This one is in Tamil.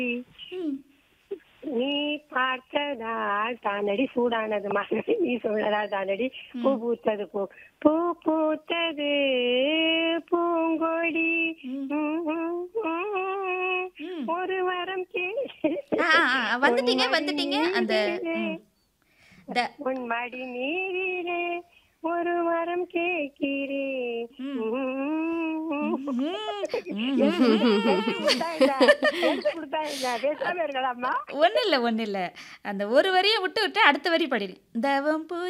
ம். நீ பார்த்ததால் தானடி சூடானது மகனடி நீ சொல்லதால் தானடி பூ பூத்தது பூ பூ பூத்தது பூங்கொடி ம், ம், ம். ஒரு வரம் கே ஆ, ஆ, ஆ, வந்துட்டீங்க வந்துட்டீங்க அந்த ம். இந்த உன் மடி நீரிலே ஒரு வரம் கேட்கிறேன் பேசாம இருக்கலாமா ஒன்றும் இல்லை ஒன்றும் இல்லை அந்த ஒரு வரியை விட்டு விட்டு அடுத்த வரி பாடிடு தவம் பூ